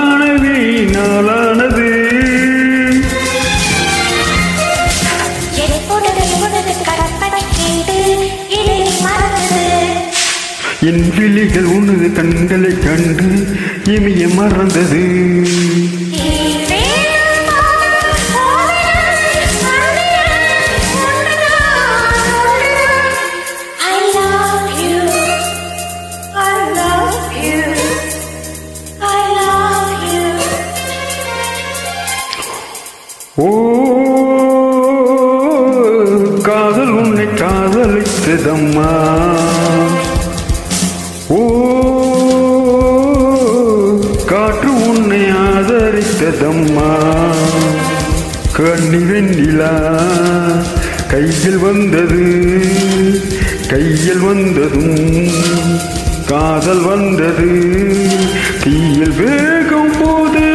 வானவி நாளானது எப்பொழுது எப்பொழுது கற்பனை கேட்டு இதை மறந்தது என் விழிகள் உனது கண்களை கண்டு இமைய மறந்தது I love you. I love you. I love you. ஓ காதல் உன்னை காதலித்ததம்மா ஓ காற்று உன்னை ஆதரித்ததம்மா கண்ணி வெண்ணிலா கையில் வந்தது கையில் வந்ததும் காதல் வந்தது தீயில் வேகம் போது